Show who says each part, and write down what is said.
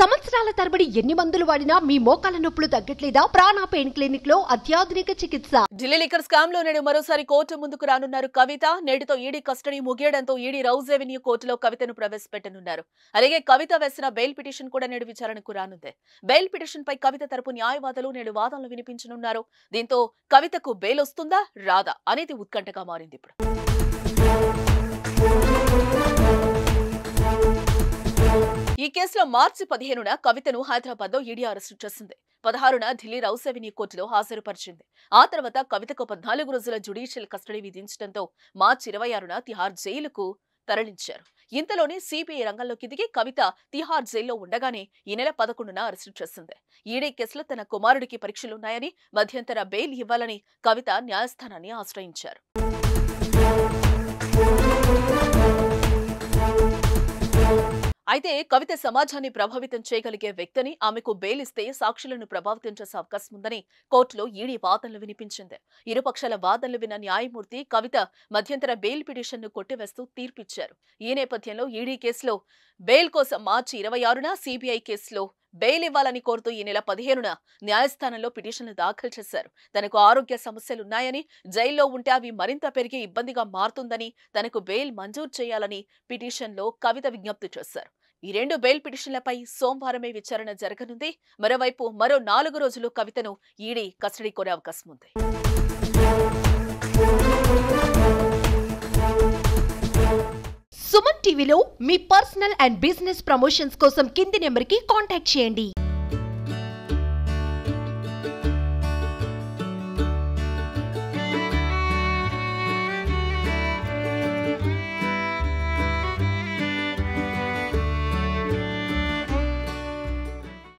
Speaker 1: సంవత్సరాల తరబడి ఎన్ని మందులు వాడినా మీ మోకాల నొప్పులు తగ్గట్లేదా ప్రాణ పెయిన్ క్లినిక్ లో అత్యాధునిక చికిత్స
Speaker 2: ఢిల్లీ లిక్కర్ స్కామ్ లో నేడు మరోసారి కోర్టు ముందుకు రానున్నారు కవిత నేటితో ఈడీ కస్టడీ ముగియడంతో ఈడీ రౌజ్ రెవెన్యూ కోర్టులో కవితను ప్రవేశపెట్టనున్నారు అలాగే కవిత వేసిన బెయిల్ పిటిషన్ కూడా నేడు విచారణకు రానుంది బెయిల్ పిటిషన్ పై కవిత తరపు న్యాయవాదులు నేడు వాదనలు వినిపించనున్నారు దీంతో కవితకు బెయిల్ వస్తుందా రాదా అనేది ఉత్కంఠగా మారింది ఇప్పుడు ఈ కేసులో మార్చి పదిహేనున కవితను హైదరాబాద్ లో ఈడీ అరెస్టు చేసింది పదహారున ఢిల్లీ రౌస్ అవెన్యూ కోర్టులో హాజరుపరిచింది ఆ తర్వాత కవితకు పద్నాలుగు రోజుల జ్యుడిషియల్ కస్టడీ విధించడంతో మార్చి ఇరవై ఆరున తిహార్ జైలుకు తరలించారు ఇంతలోనే సిబిఐ రంగంలోకి దిగి కవిత తిహార్ జైల్లో ఉండగానే ఈ నెల పదకొండున అరెస్టు చేసింది ఈడీ కేసులో తన కుమారుడికి పరీక్షలున్నాయని మధ్యంతర బెయిల్ ఇవ్వాలని కవిత న్యాయస్థానాన్ని ఆశ్రయించారు అయితే కవిత సమాజాన్ని ప్రభావితం చేయగలిగే వ్యక్తిని ఆమెకు బెయిల్ ఇస్తే సాక్షులను ప్రభావితం చేసే అవకాశం ఉందని కోర్టులో ఈడీ వాదనలు వినిపించింది ఇరుపక్షాల వాదనలు విన్న న్యాయమూర్తి కవిత మధ్యంతర బెయిల్ పిటిషన్ను కొట్టివేస్తూ తీర్పిచ్చారు ఈ నేపథ్యంలో ఈడీ కేసులో బెయిల్ కోసం మార్చి ఇరవై ఆరున సిబిఐ కేసులో బెయిల్ ఇవ్వాలని కోరుతూ ఈ నెల పదిహేనున న్యాయస్థానంలో పిటిషన్లు దాఖలు చేశారు తనకు ఆరోగ్య సమస్యలున్నాయని జైల్లో ఉంటే అవి మరింత పెరిగి ఇబ్బందిగా మారుతుందని తనకు బెయిల్ మంజూరు చేయాలని పిటిషన్లో కవిత విజ్ఞప్తి చేశారు ఈ రెండు బెయిల్ పిటిషన్లపై సోమవారమే విచారణ జరగనుంది మరోవైపు మరో నాలుగు రోజులు కవితను ఈడీ కస్టడీ కోరే అవకాశం ఉంది
Speaker 1: సుమన్ టీవీలో మీ పర్సనల్ అండ్ బిజినెస్ ప్రమోషన్స్ కోసం కింది నెంబర్ కి కాంటాక్ట్ చేయండి